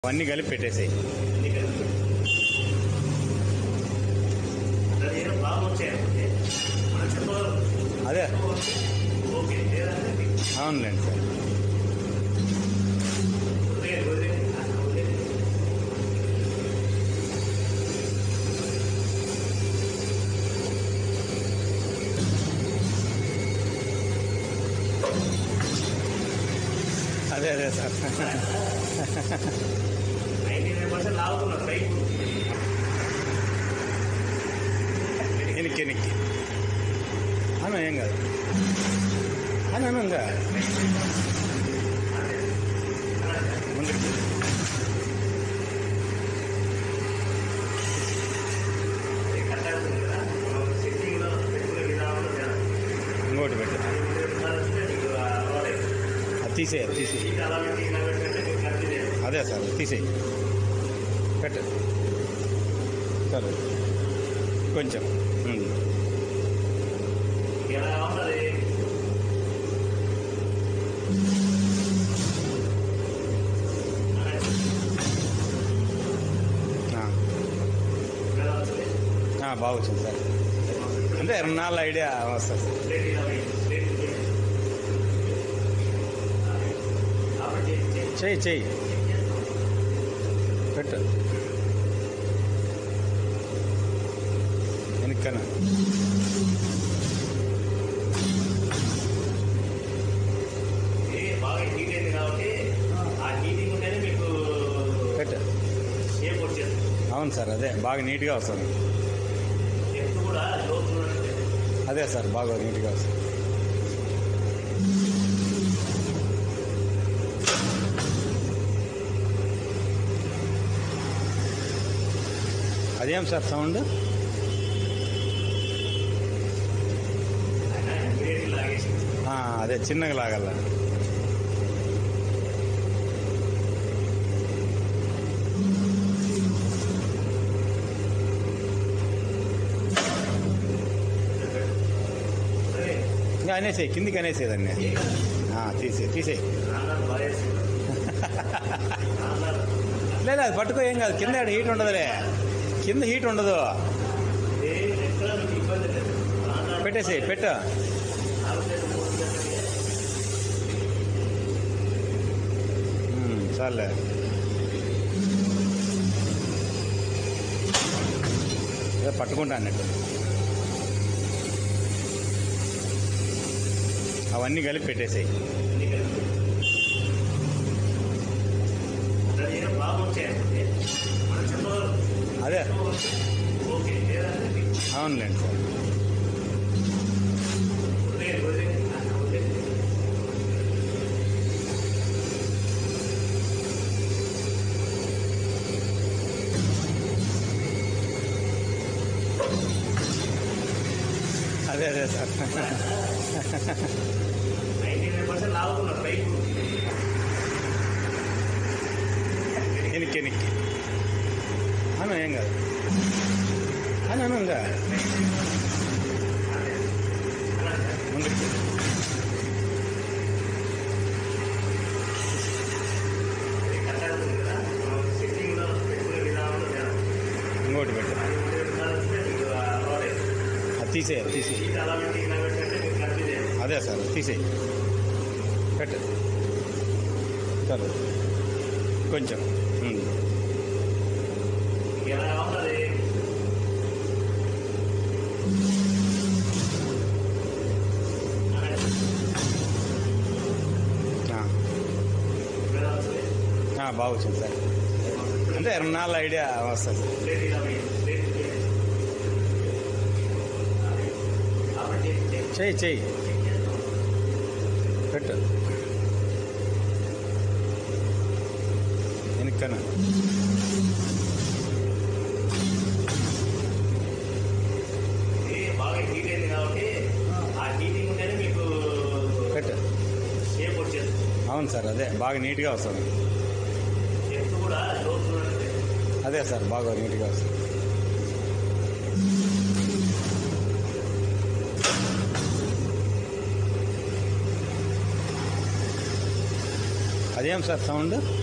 అవన్నీ కలిపి పెట్టేసాయి అదేదో బాగా వచ్చాయంటే మనం చెప్పగలం అదే ఓకే లేదంటే అవునులేండి సార్ వదిలేదు వదిలేదు వదిలేదు అదే అదే సార్ నైన్టీ నైన్ పర్సెంట్ లాగుతున్నారు పైకి ఎనిక్కి ఎనిక్కి అను ఏం కాదు అను అను ఇంకా ముందుకు అది కట్ అవుతుంది కదా మనం సెట్టింగ్లో పెట్టుకునే విధానంలో తేడా. ఇంకోటి పెట్టు అది ఉండే విధానం వస్తే మీకు అలవాటు అది తీసేయి అది తీసేయి సీట్ అలా పెట్టి ఇలా పెట్టినట్టే మీకు కన్ఫ్యూజ్ అయ్యింది అదే సార్ తీసేయి పెట్టు సరే కొంచెం ఉమ్. మీకు ఎలా ఉంటుంది ఆ. ఎలా వస్తుంది ఆ, బాగా వచ్చింది సార్ అంటే ఎన్నాళ్ళ ఐడియా వస్తుంది సార్ ప్లేట్ ఇలా వేయండి. ప్లేట్ ఇలా వేయండి. కాబట్టి చెయ్యి చెయ్యి పెట్టు వెనక్కన ఇది బాగా హీట్ అయింది కాబట్టి ఆ హీటింగ్ ఉంటేనే మీకు పెట్టు షేప్ వచ్చేది అవును సార్ అదే బాగా నీట్గా వస్తుంది డెప్త్ కూడా లోతు ఉన్నట్టు అదే సార్ బాగా నీట్గా వస్తుంది అదేం సార్ సౌండ్ ఆయన ఇమీడియట్లీ లాగేసి ఆ, అదే చిన్నగా లాగల సరే ఇంకా అనేసేయి కిందికి అనేసేదాన్ని ఏ కాదు. తీసే తీసేయి నాన్నగారు బాగా చేస్తున్నారు. నాన్నగారు లేదు అది పట్టుకో ఏం కాదు కింద హీట్ ఉండదులే కింద హీట్ ఉండదు ఏ ఎక్కడ మీకు ఇబ్బంది లేదు నాన్నగారు పెట్టేసేయి పెట్టు నాలుగు లేదు, మూడు లేదు. ఉమ్, చాలే ఏదో పట్టుకుంటా అన్నట్టు అవన్నీ కలిపి పెట్టేసాయి అన్ని కలిపి. అదేదో బాగా వచ్చాయంటే మనం చెప్పగలం అదే ఓకే లేదంటే మీకు అవునులేండి సార్ వదిలేదు వదిలేదు వదిలేదు అదే అదే సార్ నైన్టీ నైన్ పర్సెంట్ లాగుతున్నారు పైకి ఎనిక్కి ఎనిక్కి అను ఏం కాదు అను అను ఇంకా ముందుకు అది కట్ అవుతుంది కదా మనం సెట్టింగ్లో పెట్టుకునే విధానంలో తేడా. ఇంకోటి పెట్టు అది ఉండే విధానం వస్తే మీకు అలవాటు అవుతుంది. అది తీసేయి అది తీసేయి సీట్ అలా పెట్టి ఇలా పెట్టినట్టే మీకు కన్ఫ్యూజ్ అయ్యింది అదే సార్ తీసేయి పెట్టు సరే కొంచెం ఉమ్. మీకు ఎలా ఉంటుంది ఆ, ఎలా వస్తుంది ఆ, బాగా వచ్చింది సార్ అంటే ఎన్నాళ్ళ ఐడియా వస్తుంది ప్లేట్ ఇలా వేయండి. ప్లేట్ ఇలా వేయండి. కాబట్టి చెయ్యి చెయ్యి పెట్టు వెనక్కన ఇది బాగా హీట్ అయింది కాబట్టి ఆ హీటింగ్ ఉంటేనే మీకు పెట్టు షేప్ వచ్చేది అవును సార్ అదే బాగా నీట్గా వస్తుంది డెప్త్ కూడా లోతు ఉన్నట్టు అదే సార్ బాగా నీట్గా వస్తుంది అదేం సార్ సౌండ్